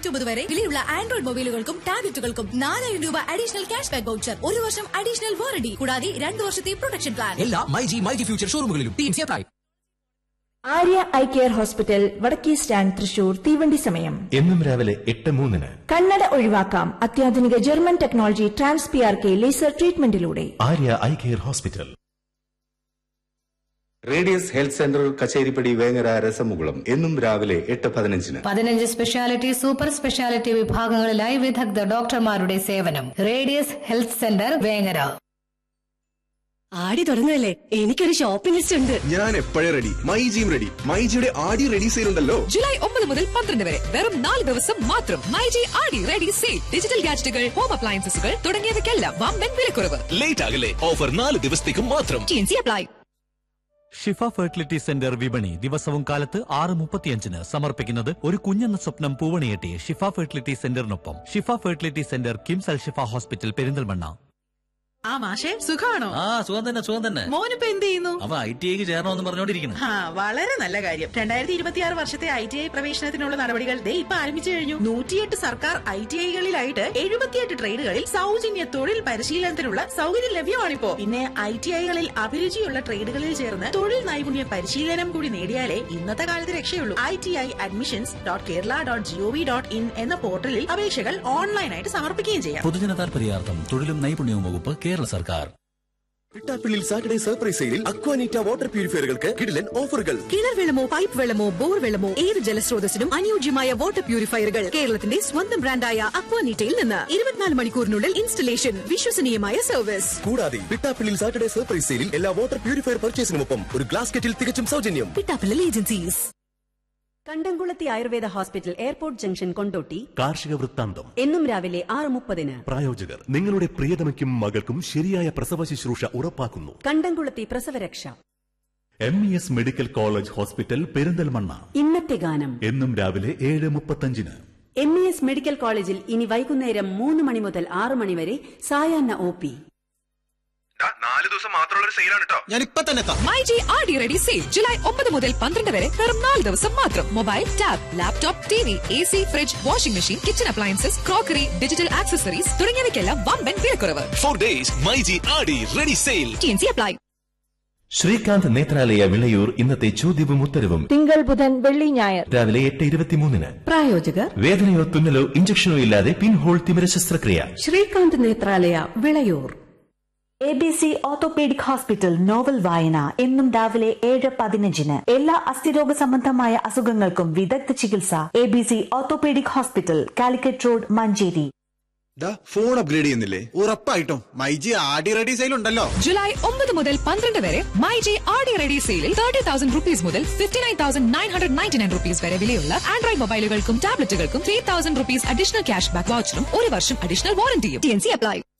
October വരെ വിലയുള്ള Android മൊബൈലുകൾക്കും ടാബ്ലറ്റുകൾക്കും നാലായിരം രൂപ അഡീഷണൽ ക്യാഷ് ബാക്ക് വൗച്ചർ ഒരു വർഷം അഡീഷണൽ വാറണ്ടി കൂടാതെ രണ്ട് വർഷത്തെ പ്രൊട്ടക്ഷൻ പ്ലാൻ എല്ലാ my G my G future ഷോറൂമുകളിലും terms apply Arya eye care hospital വടക്കേ സ്റ്റാൻഡ് തൃശൂർ തീവണ്ടി സമയം എന്നും രാവിലെ എട്ട് മൂന്നിന് കണ്ണട ഒഴിവാക്കാം അത്യാധുനിക German technology trans P R K laser ട്രീറ്റ്മെന്റിലൂടെ Arya eye care hospital radius health centre Kacheripady Vengara രസമുകുളം എന്നും രാവിലെ എട്ട് പതിനഞ്ചിന് പതിനഞ്ച് സ്പെഷ്യാലിറ്റി സൂപ്പർ സ്പെഷ്യാലിറ്റി വിഭാഗങ്ങളിലായി വിദഗ്ധ ഡോക്ടർമാരുടെ സേവനം റേഡിയസ് ഹെൽത്ത് സെന്റർ വേങ്ങര ആടി തുടങ്ങുകയല്ലേ എനിക്കൊരു ഷോപ്പിംഗ് ലിസ്റ്റ് ഉണ്ട് ഞാൻ എപ്പോഴേ റെഡി മൈ ജിയും റെഡി മൈ ജിയുടെ ആടി റെഡി സെയിൽ ഉണ്ടല്ലോ ജൂലൈ ഒമ്പത് മുതൽ പന്ത്രണ്ട് വരെ വെറും നാല് ദിവസം മാത്രം my G Aadi ready sale digital ഗാഡ്ജറ്റുകൾ ഹോം അപ്ലയൻസസുകൾ തുടങ്ങിയവയ്ക്കെല്ലാം വമ്പൻ വിലക്കുറവ് ലേറ്റ് ആകല്ലേ ഓഫർ നാല് ദിവസത്തേക്ക് മാത്രം T N C apply Shifa fertility centre വിപണി ദിവസവും കാലത്ത് ആറ് മുപ്പത്തിയഞ്ചിന് സമർപ്പിക്കുന്നത് ഒരു കുഞ്ഞെന്ന സ്വപ്നം പൂവണിയെട്ടി ഷിഫ ഫെർട്ടിലിറ്റി സെന്ററിനൊപ്പം Shifa fertility centre KIMS Al Shifa hospital Perinthalmanna ആ മാഷെ സുഖാണോ ആ സുഖം തന്നെ സുഖം തന്നെ മോനിപ്പോ എന്ത് ചെയ്യുന്നു അവ ഐ ടി ഐക്ക് ചേരണമെന്ന് പറഞ്ഞോണ്ടിരിക്കുന്നു ആ വളരെ നല്ല കാര്യം രണ്ടായിരത്തി ഇരുപത്തിയാറ് വർഷത്തെ ഐ ടി ഐ പ്രവേശനത്തിനുള്ള നടപടികൾ ദേ ഇപ്പൊ ആരംഭിച്ചു കഴിഞ്ഞു നൂറ്റിയെട്ട് സർക്കാർ ഐ ടി ഐകളിലായിട്ട് എഴുപത്തിയെട്ട് ട്രേഡുകളിൽ സൗജന്യ തൊഴിൽ പരിശീലനത്തിനുള്ള സൗകര്യം ലഭ്യമാണിപ്പോ പിന്നെ ഐ ടി ഐകളിൽ അഭിരുചിയുള്ള ട്രേഡുകളിൽ ചേർന്ന് തൊഴിൽ നൈപുണ്യ പരിശീലനം കൂടി നേടിയാലേ ഇന്നത്തെ കാലത്ത് രക്ഷയുള്ളൂ I T I admissions dot Kerala dot G O V dot in എന്ന പോർട്ടലിൽ അപേക്ഷകൾ ഓൺലൈനായിട്ട് സമർപ്പിക്കുകയും ചെയ്യാം പൊതുജന താൽപര്യാർത്ഥം തൊഴിലും നൈപുണ്യവും വകുപ്പ് കേരള സർക്കാർ പിട്ടാപ്പിള്ളിൽ സാറ്റർഡേ സർപ്രൈസ് സെയിലിൽ അക്വാനീറ്റ വാട്ടർ പ്യൂരിഫയറുകൾക്ക് കിടിലൻ ഓഫറുകൾ കിണർ വെള്ളമോ പൈപ്പ് വെള്ളമോ ബോർ വെള്ളമോ ഏത് ജലസ്രോതസ്സിനും അനുയോജ്യമായ വാട്ടർ പ്യൂരിഫയറുകൾ കേരളത്തിന്റെ സ്വന്തം ബ്രാൻഡായ അക്വാനീറ്റയിൽ നിന്ന് ഇരുപത്തിനാല് മണിക്കൂറിനുള്ളിൽ ഇൻസ്റ്റലേഷൻ വിശ്വസനീയമായ സർവീസ് കൂടാതെ പിട്ടാപ്പിള്ളിൽ സാറ്റർഡേ സർപ്രൈസ് സെയിലിൽ എല്ലാ വാട്ടർ പ്യൂരിഫയർ പർച്ചേസിനുമൊപ്പം ഒരു ഗ്ലാസ് കെറ്റിൽ തികച്ചും സൗജന്യം Pittappillil agencies Kandamkulathy Ayurveda hospital airport junction Kondotty കാർഷിക വൃത്താന്തം എന്നും രാവിലെ ആറ് മുപ്പതിന് പ്രായോജകർ നിങ്ങളുടെ പ്രിയതമയ്ക്കും മകൾക്കും ശരിയായ പ്രസവ ശുശ്രൂഷ ഉറപ്പാക്കുന്നു Kandamkulathy Prasavaraksha M E S medical college hospital Perinthalmanna ഇന്നത്തെ ഗാനം എന്നും രാവിലെ ഏഴ് മുപ്പത്തഞ്ചിന് എം ഇ എസ് മെഡിക്കൽ കോളേജിൽ ഇനി വൈകുന്നേരം മൂന്ന് മണി മുതൽ ആറ് മണി വരെ സായാഹ്ന ഒ പി നാല് ദിവസം മാത്രമുള്ള ഒരു സെയിലാണ് കേട്ടോ ഞാൻ ഇപ്പൊ തന്നെ എത്താം myG Aadi ready sale July ഒമ്പത് മുതൽ പന്ത്രണ്ട് വരെ വെറും നാല് ദിവസം മാത്രം mobile tab laptop T V A C fridge washing machine kitchen appliances crockery digital accessories തുടങ്ങിയവയ്ക്കെല്ലാം വമ്പൻ വിലക്കുറവ് four days my G Aadi ready sale T N C apply Srikanth Nethralaya Vilayur ഇന്നത്തെ ചോദ്യവും ഉത്തരവും തിങ്കൾ ബുധൻ വെള്ളി ഞായർ രാവിലെ എട്ട് ഇരുപത്തിമൂന്നിന് പ്രായോജകർ വേദനയോ തുന്നലോ ഇഞ്ചക്ഷനോ ഇല്ലാതെ പിൻഹോൾ തിമിര ശസ്ത്രക്രിയ Srikanth Nethralaya Vilayur A B C orthopaedic hospital novel വായന എന്നും രാവിലെ ഏഴ് പതിനഞ്ചിന് എല്ലാ അസ്ഥിരോഗ സംബന്ധമായ അസുഖങ്ങൾക്കും വിദഗ്ധ ചികിത്സ A B C orthopaedic hospital Calicut road Manjeri phone upgrade ചെയ്യുന്നില്ലേ ഉറപ്പായിട്ടും my G Aadi ready sale ഉണ്ടല്ലോ ജൂലൈ ഒമ്പത് മുതൽ പന്ത്രണ്ട് വരെ മൈജി ആടി റെഡി സെയിലിൽ തേർട്ടി തൗസൻഡ് റുപ്പീസ് മുതൽ fifty nine thousand nine hundred ninety nine rupees വരെ വിലയുള്ള ആൻഡ്രോയിഡ് മൊബൈലുകൾക്കും ടാബ്ലറ്റുകൾക്കും three thousand rupees additional cashback വൗച്ചറും ഒരു വർഷം അഡീഷണൽ വാറന്റിയും ടിഎൻസി അപ്ലൈ